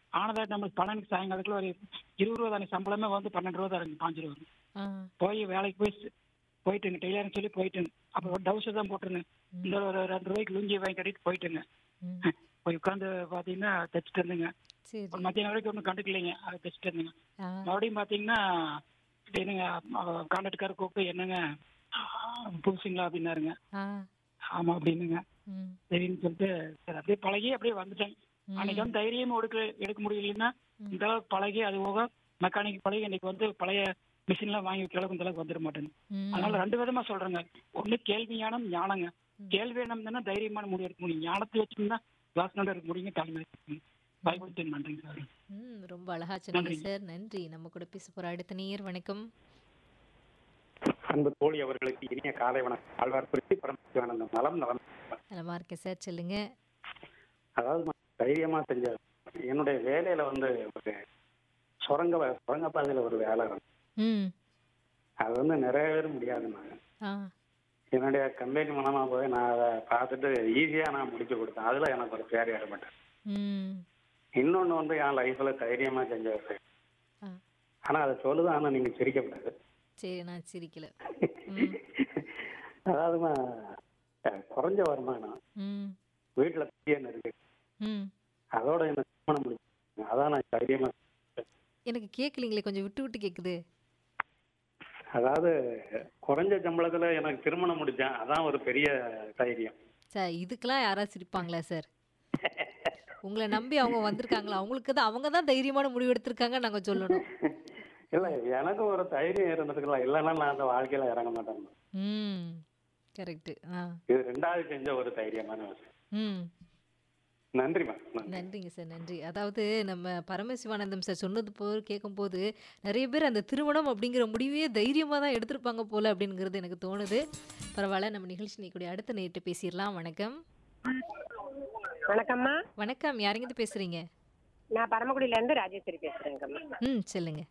ஆனதா நம்மளுக்கு பன்னெண்டு சாயங்காலத்துல ஒரு இருபது ரூபா தானே சம்பளமே வந்து பன்னெண்டு ரூபா தான் பாஞ்சு ரூபா வரும். ஆ போய் வேலைக்கு போய் ஸ்- போயிட்டுங்க டெய்லர்னு சொல்லி போயிட்டுங்க அப்போ ஒரு டவுசர் தான் போட்டிருந்தேன் இந்த ஒரு ரெண்டு ரூபாய்க்கு லுங்கி வாங்கி கட்டிட்டு போயிட்டுங்க ம் போய் உட்காந்து பார்த்தீங்கன்னா தைச்சிட்டு இருந்தேங்க சரி ஒரு மத்தியானம் வரைக்கும் ஒன்றும் கண்டுக்கலைங்க அதை தைச்சிட்டு இருந்தேங்க ஆ மறுபடியும் பார்த்தீங்கன்னா என்னங்க கான்ட்ராக்டர் கூப்பிட்டு என்னங்க புதுசுங்களா அப்படின்னாருங்க ஆ ஆமா அப்படின்னுங்க ம் சரின்னு சொல்லிட்டு சரி அப்படியே பழகி அப்படியே வந்துட்டேன் அன்னைக்கு வந்து தைரியம் எடுக்க எடுக்க முடியலன்னா இந்த அளவுக்கு பழகி அது போக மெக்கானிக் பழகி இன்னைக்கு வந்து பழைய மிஷின்லாம் வாங்கி வைக்கிற அளவுக்கு இந்த அளவுக்கு வந்துட மாட்டேங்க ம் அதனால ரெண்டு விதமா சொல்றேங்க ஒண்ணு கேள்வியானம் ஞானங்க கேள்வி எண்ணம் தானே தைரியமான முடிவு எடுக்க முடியும் ஞானத்தை வச்சுருந்தா கிளாஸ் நோட இருக்க முடியுங்க தலைமை பயப்படுத்தேன் நன்றிங்க சார் ம் ரொம்ப அழகா சொன்னீங்க நன்றி. சார் நன்றி நம்ம கூட பேச போற அடுத்த நேயர் வணக்கம் அன்பு தோழி அவர்களுக்கு இனிய காலை வணக்கம் ஆழ்வார் குறிச்சி பரமசிவானந்தம் நலம் நலம் நலமா இருக்கேன் சார் சொல்லுங்க அதாவது நான் தைரியமா செஞ்ச என்னுடைய வேலையில வந்து ஒரு சுரங்க வே- சுரங்க பாதையில ஒரு வேலை இருக்கு. ம் அது வந்து நிறைவேற முடியாதுன்னு ஆ என்னுடைய கம்பெனி மூலமா போய் நான் அதை பார்த்துட்டு ஈஸியா நான் முடிச்சு கொடுத்தேன் அதுல எனக்கு ஒரு பேர் ஏற்பட்டேன் ம் இன்னொன்னு வந்து என் லைஃப்ல தைரியமா செஞ்ச ஒரு ஆ ஆனா அதை சொல்லுது ஆனா நீங்க சிரிக்கப்படாது சரி நான் சிரிக்கல ம் அதாவதுமா அஹ், குறைஞ்ச வருமானம் ம் வீட்டுல பெரிய இருக்கு ம் அதோட எனக்கு திருமணம் முடிச்சு அதான் நான் தைரியமா எனக்கு கேட்கலீங்களே கொஞ்சம் விட்டு விட்டு கேட்குது அதாவது குறைஞ்ச சம்பளத்துல எனக்கு திருமணம் முடிச்சேன் அதான் ஒரு பெரிய தைரியம் சார் இதுக்கெல்லாம் யாராவது சிரிப்பாங்களா சார் உங்களை நம்பி அவங்க வந்திருக்காங்களா அவங்களுக்கு தான் அவங்க தான் தைரியமான முடிவு எடுத்திருக்காங்க நாங்கள் சொல்லணும் இல்ல எனக்கு ஒரு தைரியம் இருந்ததுக்குலாம் இல்லைன்னா நான் அந்த வாழ்க்கையில இறங்க மாட்டேன் ம் கரெக்டு ஆ இது ரெண்டாவது செஞ்ச ஒரு தைரியமான விஷயம் ம் நன்றிம்மா நன்றி நன்றிங்க சார் நன்றி அதாவது நம்ம பரமசிவானந்தம் சார் சொன்னது போல் கேட்கும்போது நிறைய பேர் அந்த திருமணம் அப்படிங்கிற முடிவையே தைரியமாக தான் எடுத்திருப்பாங்க போல அப்படிங்கிறது எனக்கு தோணுது பரவாயில்ல நம்ம நிகழ்ச்சி நீக்கூடிய அடுத்த நேரிட்டு பேசிடலாம் வணக்கம் வணக்கம்மா வணக்கம் யாருங்கிட்ட பேசுறீங்க நான் பரமக்குடியில இருந்து ராஜேஸ்வரி பேசுறேங்கம்மா ம் சொல்லுங்க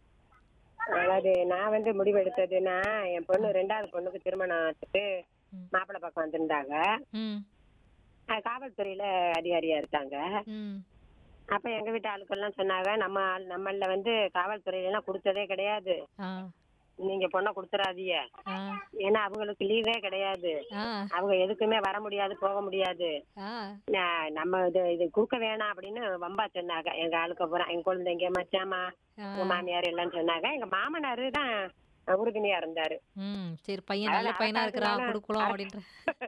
அதாவது நான் வந்து முடிவு எடுத்ததுன்னா என் பொண்ணு ரெண்டாவது பொண்ணுக்கு திருமணம் ஆச்சுட்டு ம். மாப்பிள்ளை பக்கம் வந்திருந்தாங்க ம் அஹ் காவல்துறையில அதிகாரியா இருக்காங்க ம் அப்ப எங்க வீட்டு ஆளுக்கெல்லாம் சொன்னாங்க நம்ம ஆள் நம்மள வந்து காவல்துறையில எல்லாம் கொடுத்ததே கிடையாது ஆ நீங்க பொண்ணை கொடுத்துறாதீங்க ஆ ஏன்னா அவங்களுக்கு லீவே கிடையாது ஆ அவங்க எதுக்குமே வர முடியாது போக முடியாது ஆ நா- நம்ம இது இது கொடுக்க வேணாம் அப்படின்னு வம்பா சொன்னாங்க எங்க ஆளுக்கு பூரா எங்க குழந்தைங்க மச்சாமா ஆ. எங்க மாமியார் எல்லாம் சொன்னாங்க எங்க மாமனாரு தான் உறுதுணையா இருந்தாரு ம் சரி பையன் நல்ல பையனா இருக்கிறான் கொடுக்கலாம் அப்படின்ற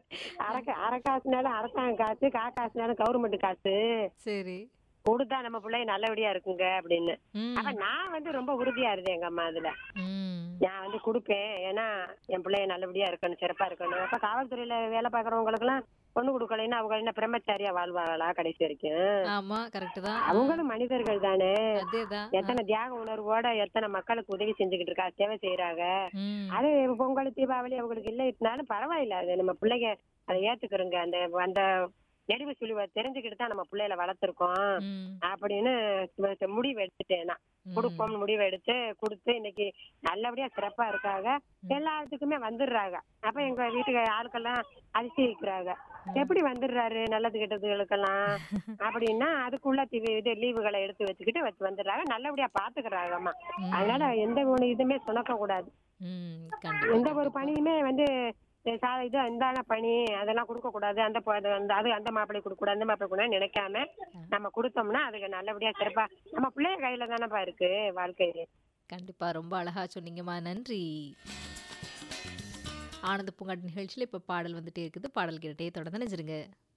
அரை அரை காசுனாலும் அரசாங்க காசு கா காசுனாலும் கவர்மெண்ட் காசு சரி கொடுத்தா நம்ம பிள்ளை நல்லபடியா இருக்குங்க அப்படின்னு ம் அப்ப நான் வந்து ரொம்ப உறுதியா இருந்தேன் எங்க அம்மா அதுல ம் நான் வந்து கொடுப்பேன் ஏன்னா என் பிள்ளைய நல்லபடியா இருக்கணும் சிறப்பா இருக்கணும் அப்ப காவல்துறையில வேலை பாக்குறவங்களுக்கு எல்லாம் பொண்ணு கொடுக்கலைன்னா அவங்க என்ன பிரம்மச்சாரியா வாழ்வாங்களா கடைசி வரைக்கும் ஆமா கரெக்ட் தான் அவங்களும் மனிதர்கள் தானே அதேதான் எத்தனை தியாக உணர்வோட எத்தனை மக்களுக்கு உதவி செஞ்சுக்கிட்டு இருக்கா சேவை செய்யறாங்க ம் அது பொங்கல் தீபாவளி அவங்களுக்கு இல்லைனாலும் பரவாயில்ல அது நம்ம பிள்ளைங்க அதை ஏத்துக்கிறோங்க அந்த அந்த நெடுவு சுழிவை தெரிஞ்சுக்கிட்டு தான் நம்ம பிள்ளைகளை வளர்த்துருக்கோம் ம் அப்படின்னு ம- முடிவு எடுத்துட்டேன் நான் ம். கொடுப்போம்னு முடிவு எடுத்து கொடுத்து இன்னைக்கு நல்லபடியா சிறப்பா இருக்காங்க எல்லாத்துக்குமே வந்துடுறாங்க அப்ப எங்க வீட்டுக்கு ஆட்கள்லாம் அதிசயிக்கிறாங்க எப்படி வந்துடுறாரு நல்லது கெட்டதுகளுக்கெல்லாம் அப்படின்னா அதுக்குள்ள தி- இது லீவுகளை எடுத்து வச்சுக்கிட்டு வச்சு வந்துடுறாங்க நல்லபடியா பாத்துக்கிறாங்கம்மா அதனால எந்த ஒரு இதுமே சுணக்க கூடாது ம் கண்டிப்பா எந்த ஒரு பணியுமே வந்து அஹ் சா இது இந்தான பணி அதெல்லாம் கொடுக்க கூடாது அந்த பொ- அது அந்த அது அந்த மாப்பிள்ளை கொடுக்க கூடாது அந்த மாப்பிள்ளை கூட நினைக்காம நம்ம கொடுத்தோம்னா அதுக்கு நல்லபடியா சிறப்பா நம்ம பிள்ளைய கையில தானப்பா இருக்கு வாழ்க்கை கண்டிப்பா ரொம்ப அழகா சொன்னீங்கம்மா நன்றி ஆனந்த பூங்காட்டு நிகழ்ச்சியில் இப்போ பாடல் வந்துட்டே இருக்குது பாடல் கேட்டே தொடர்ந்து நினைச்சிருங்க